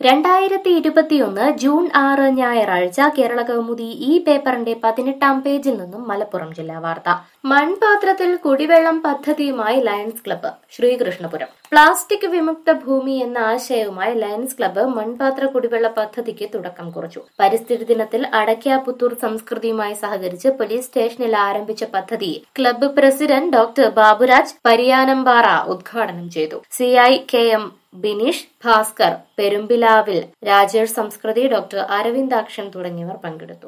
രണ്ടായിരത്തി ഇരുപത്തിയൊന്ന് ജൂൺ ആറ് ഞായറാഴ്ച കേരള കൗമുദി ഈ പേപ്പറിന്റെ പതിനെട്ടാം പേജിൽ നിന്നും മലപ്പുറം ജില്ലാ വാർത്ത മൺപാത്രത്തിൽ കുടിവെള്ളം പദ്ധതിയുമായി ലയൺസ് ക്ലബ്ബ് ശ്രീകൃഷ്ണപുരം പ്ലാസ്റ്റിക് വിമുക്ത ഭൂമി എന്ന ആശയവുമായി ലയൺസ് ക്ലബ്ബ് മൺപാത്ര കുടിവെള്ള പദ്ധതിക്ക് തുടക്കം കുറിച്ചു പരിസ്ഥിതി ദിനത്തിൽ അടയ്ക്കാപുത്തൂർ സംസ്കൃതിയുമായി സഹകരിച്ച് പോലീസ് സ്റ്റേഷനിൽ ആരംഭിച്ച പദ്ധതി club president doctor Baburaj Pariyanampara ഉദ്ഘാടനം ചെയ്തു CI K M Bineesh Bhaskar പെരുമ്പിലാവിൽ രാജേഷ് സംസ്കൃതി ഡോക്ടർ അരവിന്ദാക്ഷൻ തുടങ്ങിയവർ പങ്കെടുത്തു